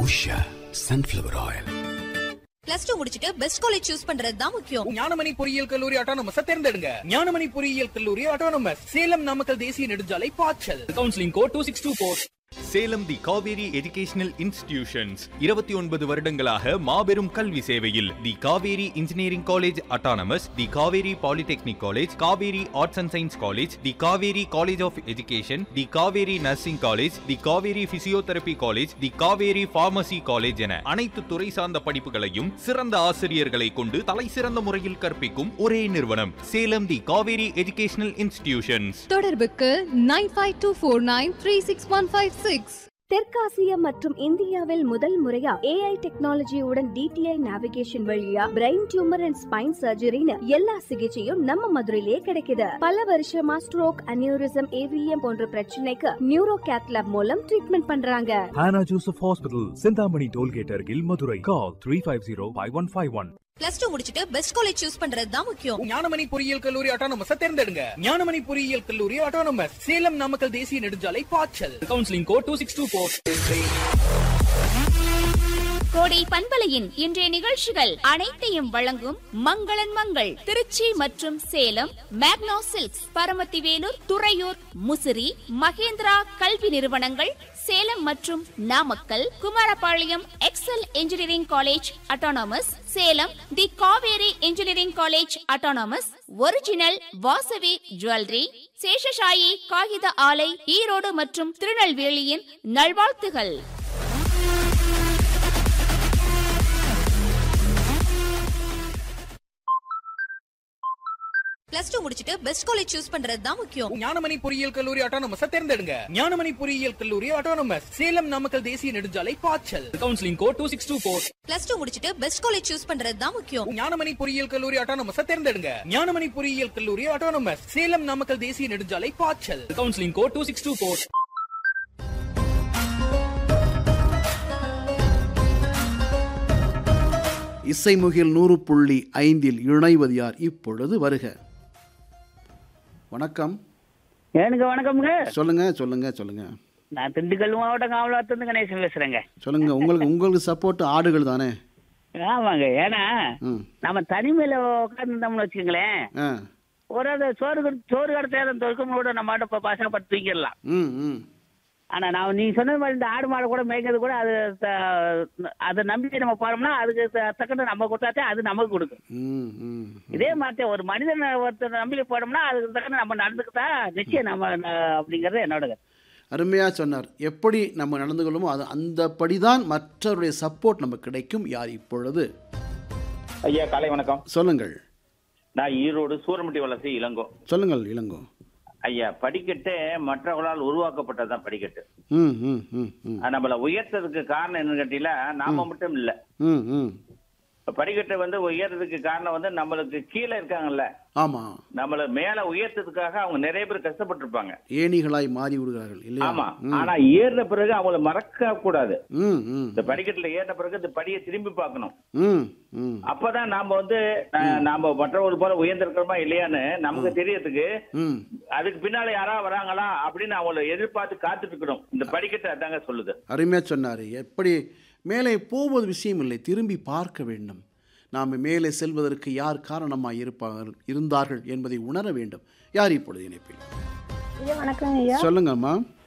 Usha sunflower oil plus two முடிச்சிட்டு best college choose பண்றது தான் முக்கியம் ஞானமணி பொறியியல் கல்லூரி ஆட்டோனமஸ் தேர்ந்தெடுங்க ஞானமணி பொறியியல் கல்லூரி ஆட்டோனமஸ் சேலம் நாமக்கல் தேசிய நெடுஞ்சாலை பாய்ச்சல் counselling code two six two four Salem the Kaveri educational institutions இருபத்தி ஒன்பது வருடங்களாக மாபெரும் கல்வி சேவையில் the Kaveri engineering college autonomous the Kaveri polytechnic college Kaveri arts and science college the Kaveri college of education the Kaveri nursing college the Kaveri physiotherapy college the Kaveri pharmacy college என அனைத்து துறை சார்ந்த படிப்புகளையும் சிறந்த ஆசிரியர்களை கொண்டு தலை சிறந்த முறையில் கற்பிக்கும் ஒரே நிறுவனம் Salem the Kaveri educational institutions தொடர்புக்கு nine five two four nine three six one five six தெற்காசியா மற்றும் இந்தியாவில் முதல் முறையா ஏஐ டெக்னாலஜியுடன் டிடிஐ நேவிகேஷன் வழியா பிரெயின் டியூமர் அண்ட் ஸ்பைன் சர்ஜரின்னு எல்லா சிகிச்சையும் நம்ம மதுரையிலேயே கிடைக்குது பல வருஷமா ஸ்ட்ரோக் அனியூரிசம் ஏவிஎம் போன்ற பிரச்சனைக்கு நியூரோ கேத்லாப் மூலம் ட்ரீட்மெண்ட் பண்றாங்க Hannah Joseph Hospital, Sindhamani Tollgate Argil, Madurai. Call 350-5151. Plus two முடிச்சிட்டு பெஸ்ட் காலேஜ் சூஸ் பண்றது தான் முக்கியம் ஞானமணி பொறியியல் கல்லூரி ஆட்டோனமஸ் தேர்ந்தெடுங்க ஞானமணி பொறியியல் கல்லூரி ஆட்டோனமஸ் சேலம் நாமக்கல் தேசிய நெடுஞ்சாலை பாய்ச்சல் counselling code two six two four கோடை பண்பலையின் இன்றைய நிகழ்ச்சிகள் அனைத்தையும் வழங்கும் மங்களன் மங்கள் திருச்சி மற்றும் சேலம் மேக்னோ சில்க்ஸ் பரமத்திவேலூர் துறையூர் முசிறி மகேந்திரா கல்வி நிறுவனங்கள் சேலம் மற்றும் Namakkal Kumarapalayam Excel engineering college autonomous Salem the Kaveri engineering college autonomous original Vasavi jewellery Seshasayee காகித ஆலை ஈரோடு மற்றும் திருநெல்வேலியின் நல்வாழ்த்துகள் பிளஸ் டூ முடிச்சிட்டு பெஸ்ட் காலேஜ் சூஸ் பண்றது தான் முக்கியம் ஞானமணி பொறியியல் கல்லூரி ஆட்டோனமஸ் தேர்ந்தெடுங்க ஞானமணி பொறியியல் கல்லூரி ஆட்டோனமஸ் சேலம் நாமக்கல் தேசிய நெடுஞ்சாலை பாய்ச்சல் counselling code two six two four plus two முடிச்சிட்டு பெஸ்ட் காலேஜ் சூஸ் பண்றது தான் முக்கியம் ஞானமணி பொறியியல் கல்லூரி ஆட்டோனமஸ் தேர்ந்தெடுங்க ஞானமணி பொறியியல் கல்லூரி ஆட்டோனமஸ் சேலம் நாமக்கல் தேசிய நெடுஞ்சாலை பாய்ச்சல் counselling code two six two four Isaimugil நூறு புள்ளி ஐந்தில் இணைவது யார் இப்பொழுது வருக வணக்கம் எனக்கு வணக்கம்ங்க சொல்லுங்க சொல்லுங்க சொல்லுங்க நான் திண்டுக்கல் மாவட்டம் காவலாத்திலிருந்து கணேசன் பேசுறேங்க சொல்லுங்க உங்களுக்கு உங்களுக்கு சப்போர்ட் ஆடுகள் தானே ஆமாங்க ஏன்னா ம் நம்ம தனிமையில உட்காந்துருந்தோம்னு வச்சுக்கோங்களேன் ஆ ஒரு அது சோறு கடு- சோறு கடத்த தொழுக்கம் கூட நம்ம மாட்டை இப்போ பசங்க பத்து தூக்கிடலாம் ம் ம் ஆனா நான் நீங்க சொன்ன மாதிரி இந்த ஆடு மாடு கூட மேய்க்கிறது கூட அது த- அதை நம்பி நம்ம போறோம்னா அதுக்கு த- தக்கன நம்ம கொடுத்தாத்தே அது நமக்கு கொடுக்கும் ம் ம் இதே மாதிரி ஒரு மனிதன் ஒருத்தர் நம்பி போனோம்னா அதுக்கு தக்கன நம்ம நடந்துக்கிட்டா நிச்சயம் நம்ம ந- அப்படிங்கறது என்னோட கருத்து. அருமையாக சொன்னார் எப்படி நம்ம நடந்து கொள்ளுமோ அது அந்தபடி தான் மற்றவருடைய சப்போர்ட் நமக்கு கிடைக்கும் யார் இப்பொழுது ஐயா காலை வணக்கம் சொல்லுங்கள் நான் ஈரோடு சூரமட்டி வலசை இளங்கோ சொல்லுங்கள் இளங்கோ ஐயா படிக்கட்டு மற்றவர்களால் உருவாக்கப்பட்டதுதான் படிக்கட்டு ம் ம் ம் ம் அது நம்மள உயர்த்ததுக்கு காரணம் என்னன்னு கேட்டீங்களா நாம மட்டும் இல்ல ம் ம் படிக்கட்டை வந்து உயர்றதுக்கு காரணம் வந்து நம்மளுக்கு கீழே இருக்காங்கல்ல ஆமாம் நம்மள மேல உயர்த்ததுக்காக அவங்க நிறைய பேர் கஷ்டப்பட்டிருப்பாங்க ஏணிகளாய் மாறி விடுகிறார்கள் இல்லையா ஆமா ம். ஆனா ஏறின பிறகு அவங்கள மறக்க கூடாது ம் ம் இந்த படிக்கட்டுல ஏறின பிறகு இந்த படியை திரும்பி பார்க்கணும் ம் ம் அப்பதான் நாம வந்து அஹ், நாம மற்றவர்கள் போல உயர்ந்திருக்கிறோமா இல்லையான்னு நமக்கு தெரியறதுக்கு ம் அதுக்கு பின்னால யாரா வராங்களா அப்படின்னு அவங்கள எதிர்பார்த்து காத்துட்டு இருக்கணும் இந்த படிக்கட்டு அதாங்க சொல்லுது அருமையாக சொன்னார் எப்படி மேலே போவது விஷயம் இல்லை திரும்பி பார்க்க வேண்டும் நாம் மேலே செல்வதற்கு யார் காரணமாக இருப்பார்கள் இருந்தார்கள் என்பதை உணர வேண்டும் யார் இப்பொழுது இணைப்பில் வணக்கம் ஐயா சொல்லுங்கம்மா